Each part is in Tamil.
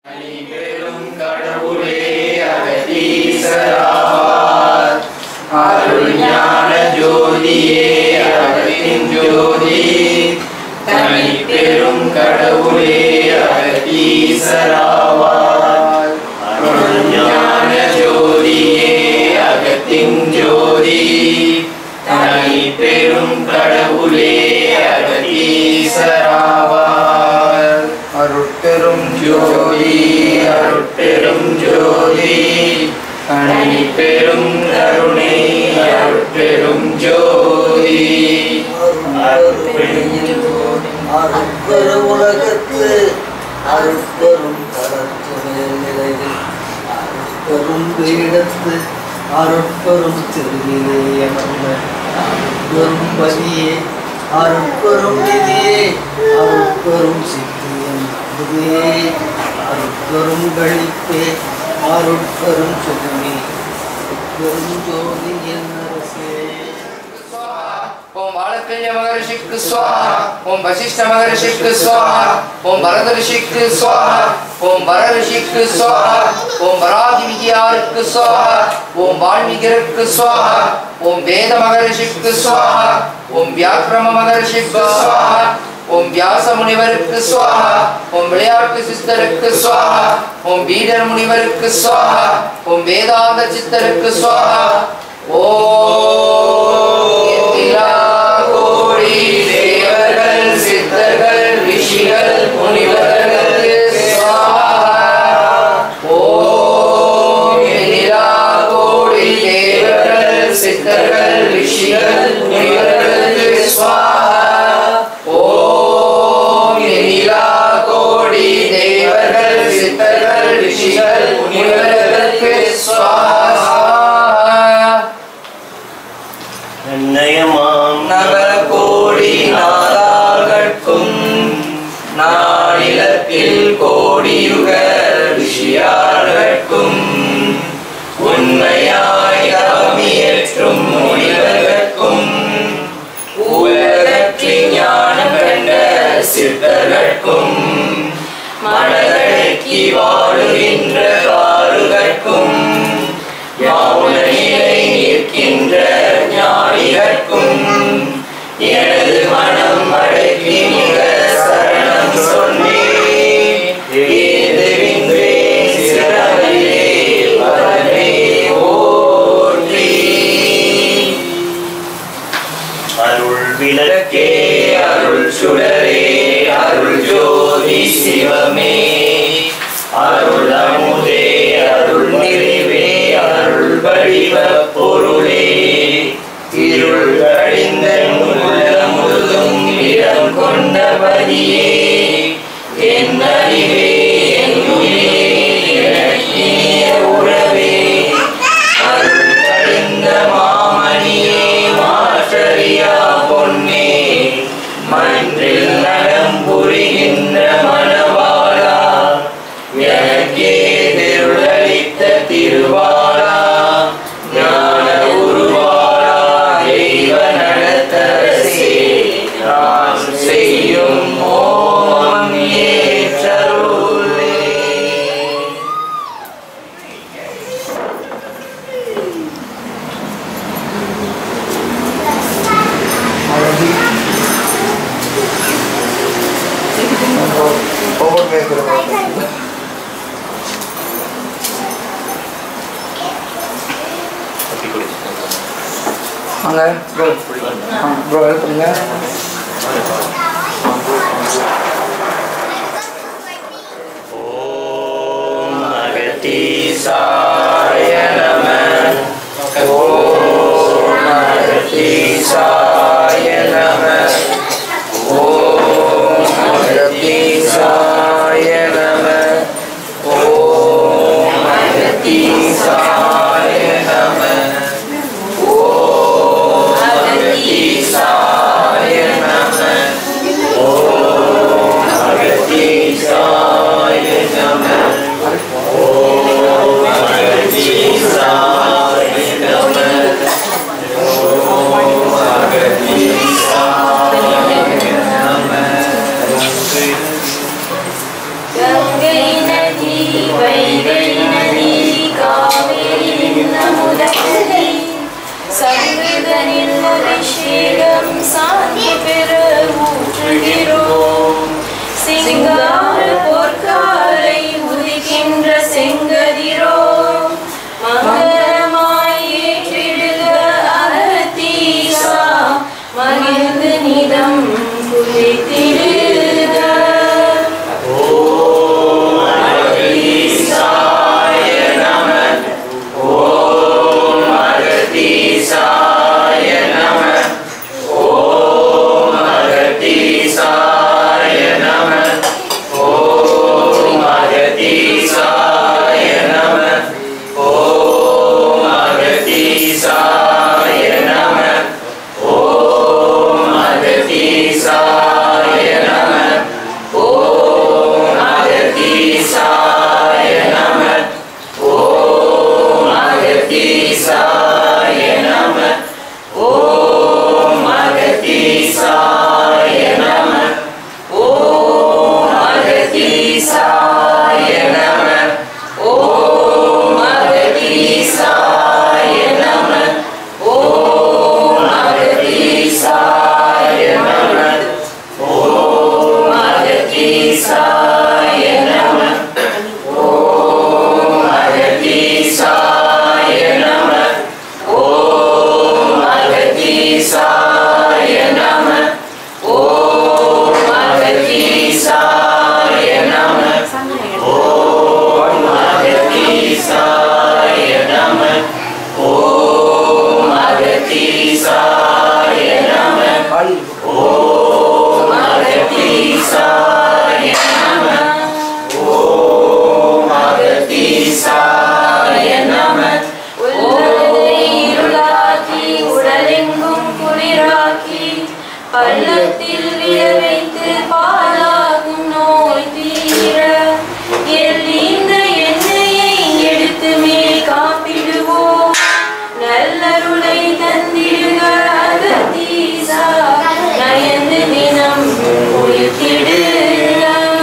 பெரும் கடவுளே அகதீசராவார் அருள் ஞான ஜோதியே அகத்தின் ஜோதி தனி பெரும் கடவுளே அகதீசராவார் அருள் ஞான ஜோதியே அகத்தின் ஜோதி தனி பெரும் கடவுளே அகதீசராவார் அருட்பெரும் ஜோதி அருட்பெரும் ஜோதி தனி பெரும் கருணை அருட்பெரும் ஜோதி அருட்பெரும் ஜோதி அருட்பெரும் உலகத்து அருட்பெரும் கரத்துணர் நிலையில் அருட்பெரும் பீடத்து அருட்பெரும் திருநிலை அமர்ந்த அருட்பெரும் பதியே அருட்பெரும் நிதியே அருட்பெரும் சித்தியம் அதுவே அருட்பெரும் கழிப்பே அருட்பெரும் சுகமே அருட்பெரும் ஜோதி என் அரசே ஓம் வாழக்கல்ய மகரிஷிக்கு சுவாஹா ஓம் வசிஷ்ட மகரிஷிக்கு சுவாஹா ஓம் பரத ரிஷிக்கு சுவாஹா ஓம் வர ரிஷிக்கு சுவாஹா ஓம் வராகி விஜயாருக்கு சுவாஹா ஓம் வால்மீகிருக்கு சுவாஹா ஓம் வேத மகரிஷிக்கு சுவாஹா ஓம் வியாக்கிரம மகரிஷிக்கு சுவாஹா ஓம் வியாச முனிவருக்கு சுவாஹா ஓம் விளையாட்டு சித்தருக்கு சுவாஹா ஓம் வீடர் முனிவருக்கு சுவாஹா ஓம் வேதாந்த சித்தருக்கு சுவாஹா ஓம் எல்லா கோடி தேவர்கள் சித்தர்கள் ரிஷிகள் முனிவர்களுக்கு சுவாஹா ஓம் எல்லா கோடி தேவர்கள் சித்தர்கள் ரிஷிகள் முனிவர்களுக்கு சுவாஹா ஓம் எல்லா கோடி தேவர்கள் சித்தர்கள் ரிஷிகள் முனிவர்களுக்கு சுவாஹா நன்னயமாம் நவர கோடி நாதாகட்கும் நாளிலத்தில் கோடியுக ரிஷியார்கட்கும் உண்மையாய் தவமியற்றும் முனிவர்கட்கும் உலகத்தில் ஞானம் கண்ட சித்தர்கட்கும் மனதடக்கி வாழுகின்ற காருகட்கும் மௌன நிலை நிற்கின்ற ஞானிகட்கும் எனது மனம் அடக்கி மிக சரணம் சொன்னேன் ஏதுவின்றே சிறவிலே வரவே ஓற்றி அருள் விளக்கே விளக்கே அருள் சுடரே அருள் ஜோதி சிவமே அருள் அமுதே அருள் நிறைவே அருள் வடிவ பொருளே இருள் கழிந்த உள்ள முழுதும் இடம் கொண்டபதியே என் அறிவே என் உயிரே எனக்கினிய உறவே அருள் கழிந்த மாமணியே மாற்றறியா பொன்னே மன்றில் நடம் புரிகின்ற மணவாளா எனக்கே திருளளித்த திருவாளா ஞான உருவாளா தெய்வ நடத்தரசே நான் செய்யும் ஓமம் ஏற்றருளே வாங்க ப்ரோ ப்ரோ ஹெல்ப் பண்ணுங்க ஓம் அகத்தீசாய நம ஓம் அகத்தீசாய நம ஓம் அகத்தீசாய நம ஓம் அகத்தீசாய நம ஓம் அகத்தீசாய நம ஓம் அகத்தீசாய நம ஓம் நீதம் குறித்திடுக உள்ளதை இருளாக்கி உடலெங்கும் குளிராக்கி பள்ளத்தில் விழ வைத்து பாலாகும் நோய் தீர எல்லீந்த எண்ணெயை எடுத்து மேல் காப்பிடுவோம் நல்லருளை தந்திடுக அகத்தீசா நயந்து தினம் உயிர்த்திடுக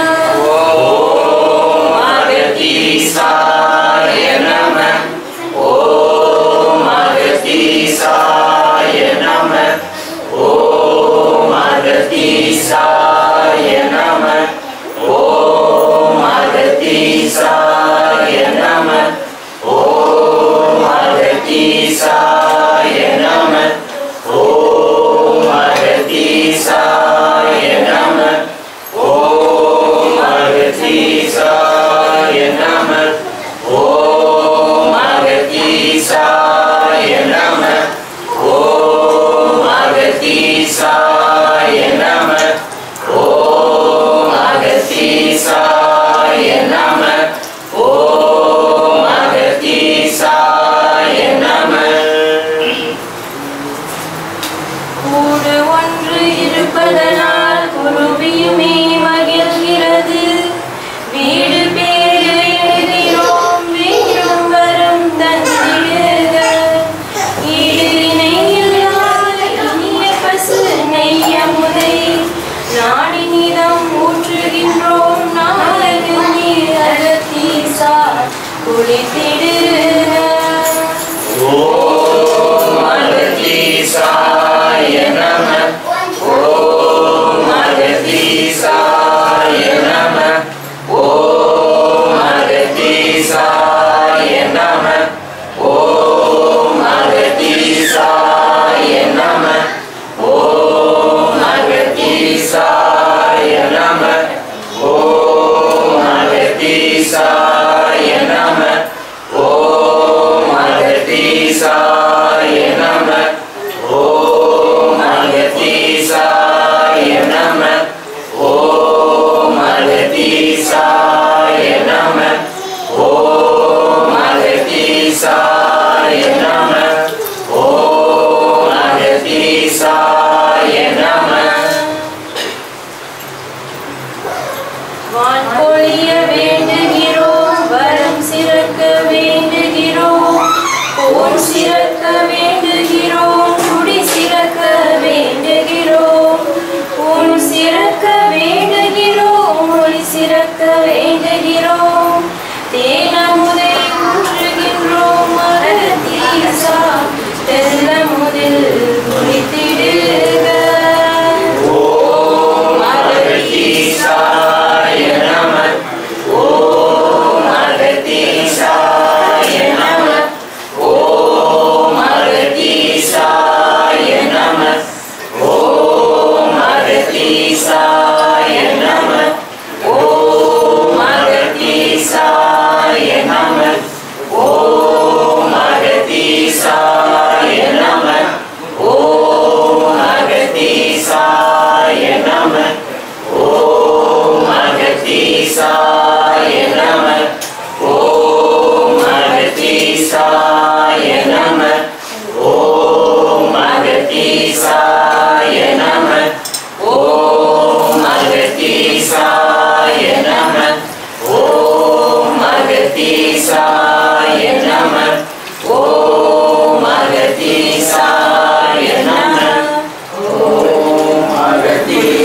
கூடு ஒன்று இருப்பதனால் குருவியுமே மகிழ்கிறது வீடு பேரு எழுதினோம் வீடும் வரும் தந்திடுக ஈடு இணையில்லாத இனிய பசு நெய்யமுதை நாடி நீதம் ஊற்றுகின்றோம் நாளகு நீர் அகத்தீசா குளித்திடுக Om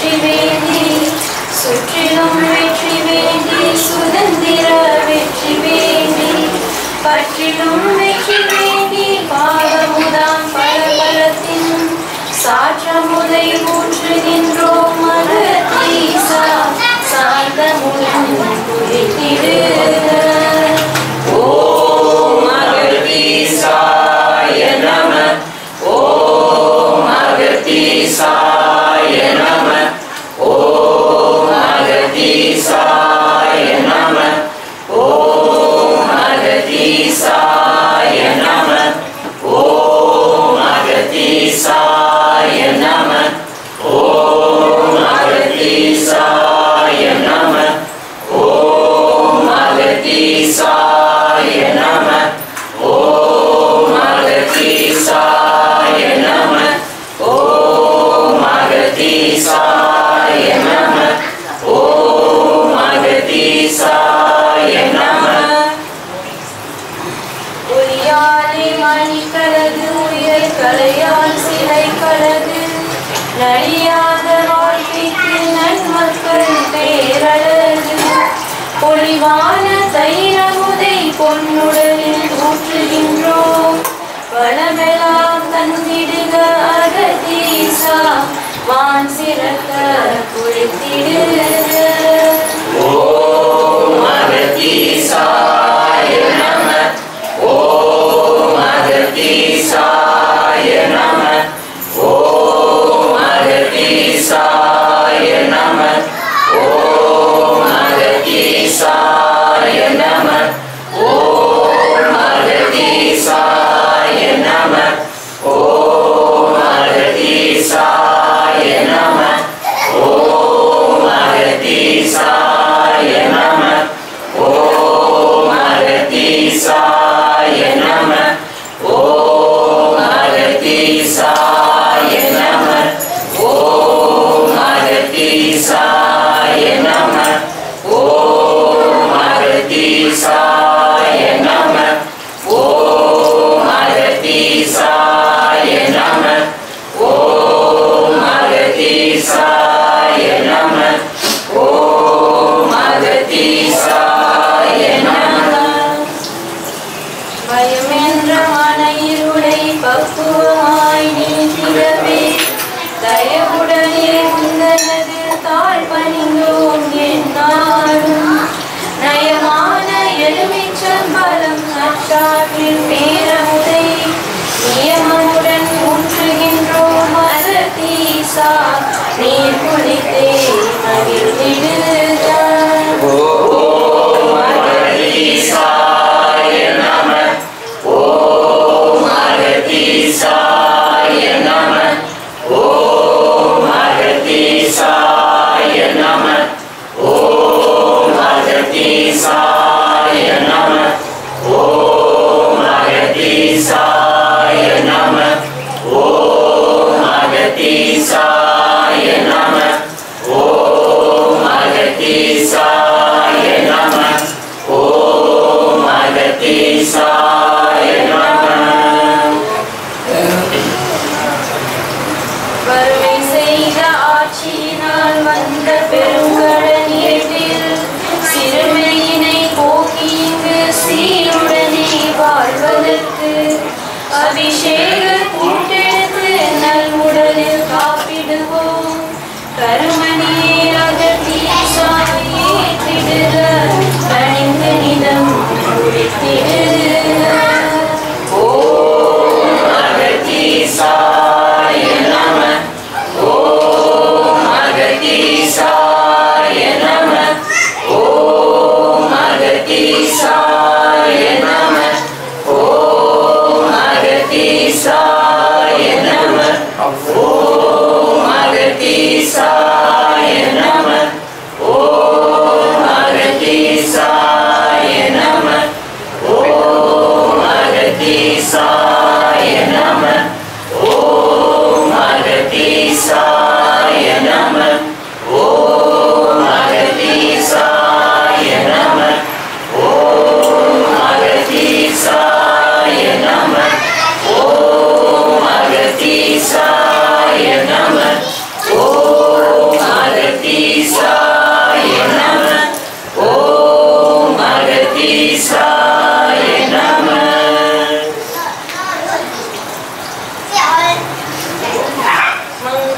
வெற்றி வேண்டி சுற்றிலும் வெற்றி வேண்டி சுதந்திர வெற்றி வேண்டி பற்றிலும் வெற்றி வேண்டி பாவமுதாம் பலபலத்தின் சாற்றமுதை ஊற்றுகின்றோம் மனதீசா சாந்தமுடன் குறித்திடுக ஓம் அகத்தீசாய நம ஓம் அகத்தீசாய நம ஓம் அகத்தீசாய நம ஓம் அகத்தீசாய நம ஓம் அகத்தீசாய நம ஓம் அகத்தீசாய நம ஓம் அகத்தீசாய நம ஓம் அகத்தீசாய நம ஓம் அகத்தீசாய நம ஓம் அகத்தீசாய நம ஒளியாலே மணிக்கலகு உயிர் கலையால் சிலை கலகு நலியாத வாழ்க்கைக்கு நன்மக்கள் பேரழகு பொலிவான தைரமுதை பொன்னுடலில் ஊற்றுகின்றோம் வளமெல்லாம் தந்திடுக அகதீசா வான் சிறக்க குளித்திடுக ஓம் அகத்தீசாய நம ஓம் அகத்தீசாய நம ஓம் அகத்தீசாய நம ஓம் அகத்தீசாய நம ஓம் அகத்தீசாய நம ஓம் அகத்தீசாய நம ஓம் அகத்தீசாய நம ஓம் அகத்தீசாய நம ஓம் அகத்தீசாய நம ஓம் அகத்தீசாய நம ஓம் அகத்தீசாய நம ஓம் அகத்தீசாய நம ஓம் அகத்தீசாய நம ஓம் அகத்தீசாய நம பயமென்ற மன இருளை பக்குவமாய் நீக்கிறவே தயவுடனே உந்தனது தாழ் பணிந்தோம் என்னாலும் நயமான எலுமிச்சம்பலம் நற்றாற்றின் பேரமுதை நியமமுடன் ஊற்றுகின்றோம் அசதீசா நீர் குளித்தே மகிழ்ந்திடுக ஓம் அகத்தீசாய நம ஓம் அகத்தீசாய நம ஓம் அகத்தீசாய நம ஓம் அகத்தீசாய நம ஓம் அகத்தீசாய நம ஓம் அகத்தீசாய நம ஓம் அகத்தீசாய நம ஓம் அகத்தீசாய நம வறுமை செய்த ஆட்சியினால் வந்த பெருங்கடன் ஏட்டில் சிறுமையினை போக்கி இங்கு சீருடனே வாழ்வதற்கு அபிஷேக கூட்டெடுத்து நல் உடலில் காப்பிடுவோம் கருமணியே அகத்தீசாய் ஏற்றிடுக கணிந்து நிதம் குடித்திடுக ஓம் அகத்தீசாய நம ஓம் அகத்தீசாய நம ஓம் அகத்தீசாய நம ஓம் அகத்தீசாய நம ஓம் அகத்தீசாய நம ஓம் அகத்தீசாய நம ஓம் அகத்தீசாய நம ஓம்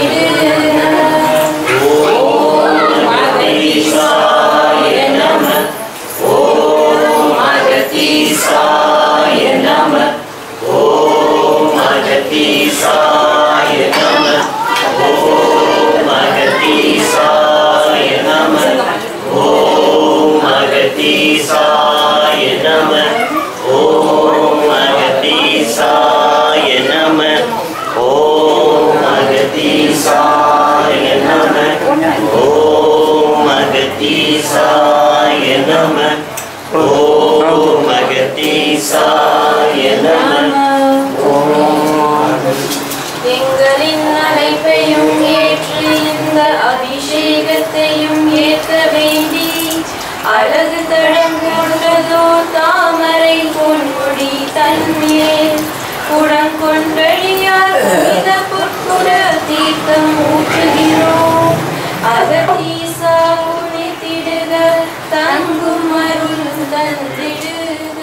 எங்களின் அழைப்பையும் ஏற்று இந்த அபிஷேகத்தையும் ஏற்க வேண்டி அழகு தடங்குள்ளதோ தாமரை பொன்முடி தன்மேல் குடங்கொண்டழியார் புனித புற்புற தீர்த்தம் ஊற்றுகிறோம் அகத்தீசா உனித்திடுக தங்கும் அருள் தந்திடுக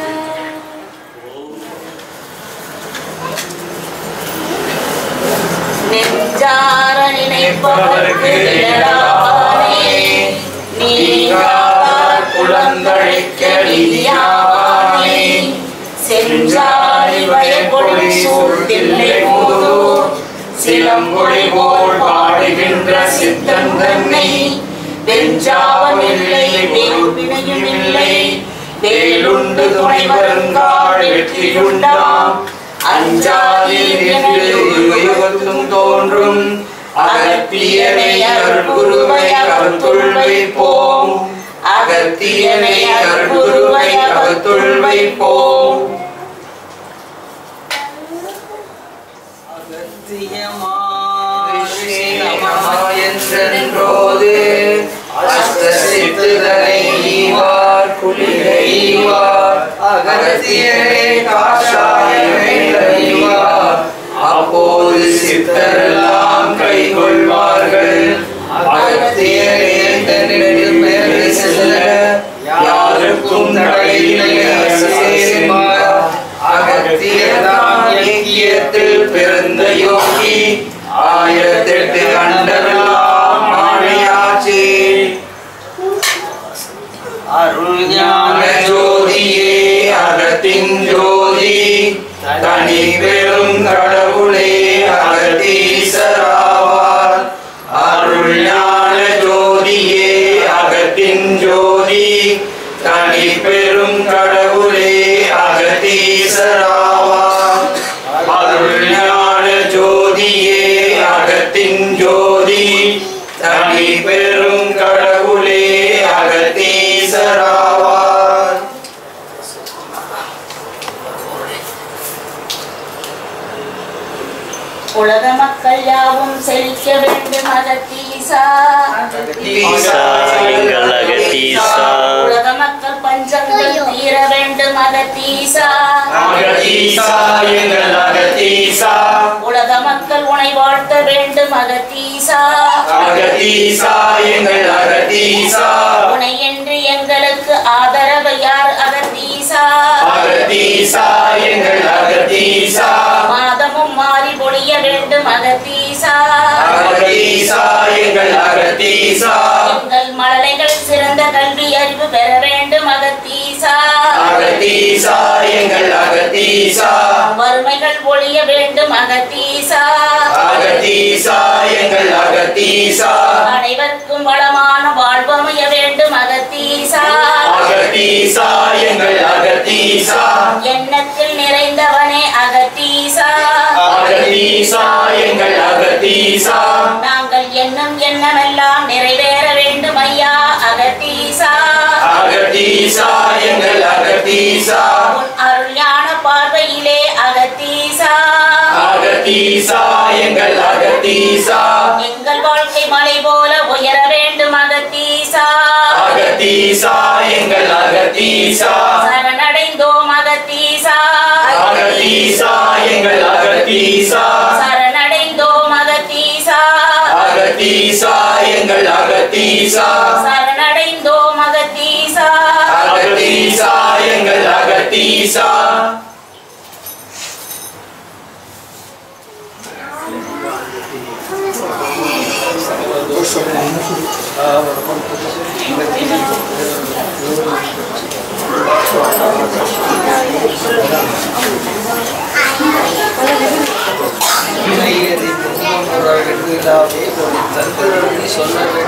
நெஞ்சார நினைப்பவர்க்கு நிழலாவானே நீங்காதார் குளந்தழைக்க நிதியாவானே செஞ்சாரி வயப்பொழி சூழ்தில்லை போதோ சிலம்பொழி போல் பாடுகின்ற சித்தன் தன்னை வெஞ்சாவமில்லை வேறுவினையுமில்லை வேலுண்டு துணை வருங்கால் வெற்றியுண்டாம் அஞ்சாதி என்று உருவத்தும் தோன்றும் அகத்தியனை அருள்குருவை அகத்துள் வைப்போம் அகத்தியனை அருள்குருவை அகத்துள் வைப்போம் என்றென்றோது அஷ்டசித்துதனை ஈவார் குளிரை ஈவார் அகத்தியரே காஷாயமே அறிவார் அப்போது சித்தரெல்லாம் கை கொள்வார்கள் அகத்தியரே தன்னிடம் மேலே செல்ல யாருக்கும் தடையில்லை சேருமார் அகத்தியர்தான் இயக்கியத்தில் பிறந்த யோகி ஆயிரத்தெட்டு கண்டமெல்லாம் ஆணையாச்சே அருள் ஞான ஜோதியே அகத்தின் ஜோதி தனி பெரும் கடவுளே அகத்தீசராவார் அருள் ஞான ஜோதியே அகத்தின் ஜோதி தனி பெரும் கடவுளே அகத்தீசராவார் அருள் ஞான ஜோதியே அகத்தின் ஜோதி தனி பெரும் கடவுளே அகத்தீசராவார் உலக மக்கள் யாவும் செழிக்க வேண்டும் அகத்தீசா ஈசா எங்கள் அகத்தீசா உலக மக்கள் பஞ்சங்கள் தீர வேண்டும் அகத்தீசா அகத்தீசா எங்கள் அகத்தீசா உலக மக்கள் உனை வாழ்த்த வேண்டும் அகத்தீசா அகத்தீசா எங்கள் அகத்தீசா உனை என்று எங்களுக்கு ஆதரவு யார் அகத்தீசா அகத்தீசா எங்கள் அகத்தீசா மாதமும் மாறி பொழிய வேண்டும் அகத்தீசா அகத்தீசா எங்கள் அகத்தீசா எங்கள் மழலைகள் சிறந்த கல்வி அறிவு பெற வேண்டும் அகத்தீசா அகத்தீசா எங்கள் அகத்தீசா வறுமைகள் ஒழிய வேண்டும் அகத்தீசா அகத்தீசா எங்கள் அகத்தீசா அனைவருக்கும் வளமான வாழ்வமைய வேண்டும் அகத்தீசா அகத்தீசா எங்கள் அகத்தீசா எண்ணத்தில் நிறைந்தவனே அகத்தீசா அகத்தீசா எங்கள் அகத்தீசா நாங்கள் எண்ணம் எண்ணமெல்லாம் நிறைவேற வேண்டும் ஐயா அகத்தீசா அகத்தீசா எங்கள் அகத்தீசா உன் அருள் ஞான பார்வையிலே அகத்தீசா அகத்தீசா எங்கள் அகத்தீசா எங்கள் வாழ்க்கை மலை போல உயர வேண்டும் அகத்தீசா அகத்தீசா எங்கள் அகத்தீசா சரணடைந்தோம் அகத்தீசா அகத்தீசா எங்கள் அகத்தீசா சரணடைந்தோம் அகத்தீசா அகத்தீசா எங்கள் அகத்தீசா சரணடைந்தோம் அகத்தீசா அகத்தீசா எங்கள் அகத்தீசா சொல்ல வேண்டும்